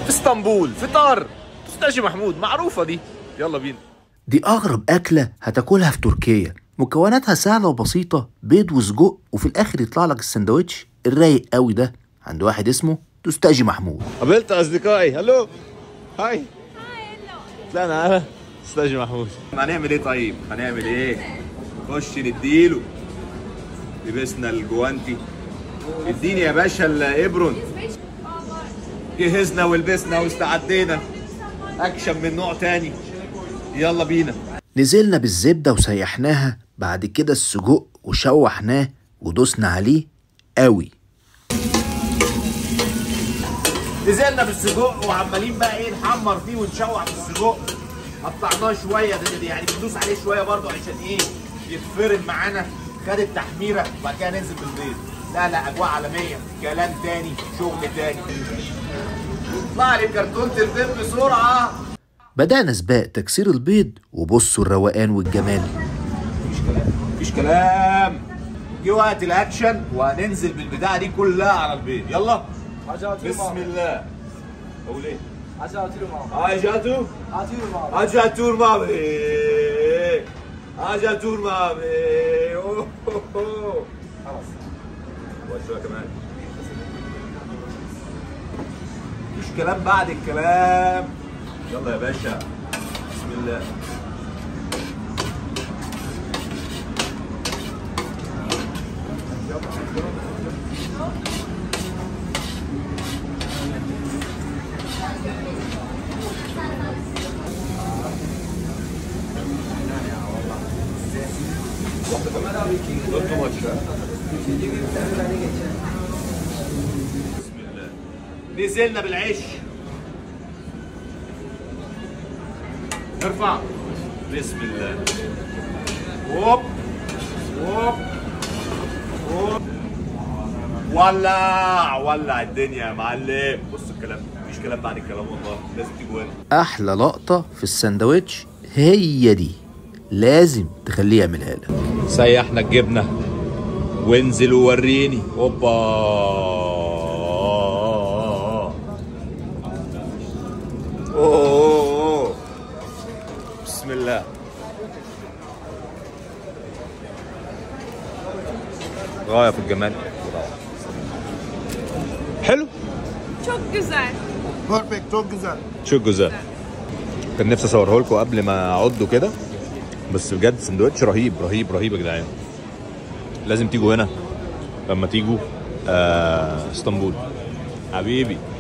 في اسطنبول فطار تستاشي محمود معروفه دي يلا بينا دي أغرب أكلة هتاكلها في تركيا مكوناتها سهلة وبسيطة بيض وسجق وفي الآخر يطلع لك السندوتش الرايق قوي ده عند واحد اسمه تستاجي محمود قابلت اصدقائي هلو هاي طلعنا على استاذ محمود هنعمل ايه طيب هنعمل ايه خش نديله لبسنا الجوانتي اديني يا باشا الابرون جهزنا ولبسنا واستعدينا اكشن من نوع تاني يلا بينا نزلنا بالزبدة وسيحناها بعد كده السجق وشوحناه ودوسنا عليه قوي نزلنا بالسجق وعمالين بقى ايه نحمر فيه ونشوح في السجق قطعناه شويه ده ده يعني بندوس عليه شويه برضو عشان ايه يتفرم معانا خد التحميره وبعد كده ننزل بالبيض لا لا اجواء عالميه كلام تاني شغل تاني اطلع لي كرتونه البيض بسرعه بدأنا سباق تكسير البيض وبصوا الروقان والجمال مفيش كلام مفيش كلام جه وقت الاكشن وهننزل بالبتاعه دي كلها على البيض يلا بسم الله اقول ايه Ajatur Ajatur mavi Ajatur mavi Oh, oh, oh. خلاص وشويه كمان مفيش كلام بعد الكلام يلا يا باشا بسم الله Not too much, huh? بسم الله نزلنا بالعيش ارفع بسم الله هوب هوب هوب ولع ولع الدنيا يا معلم بص الكلام مفيش كلام بعد الكلام والله لازم تيجي هنا أحلى لقطة في السندوتش هي دي لازم تخليه يعملها لك سيحنا الجبنه وانزل ووريني اوبا أوه. بسم الله غايه في الجمال حلو Çok güzel. Perfect, çok güzel. شو الجزاء كان نفسي اصوره لكم قبل ما اعده كده بس بجد سندوتش رهيب رهيب رهيب يا جدعان لازم تيجوا هنا لما تيجوا آه اسطنبول حبيبي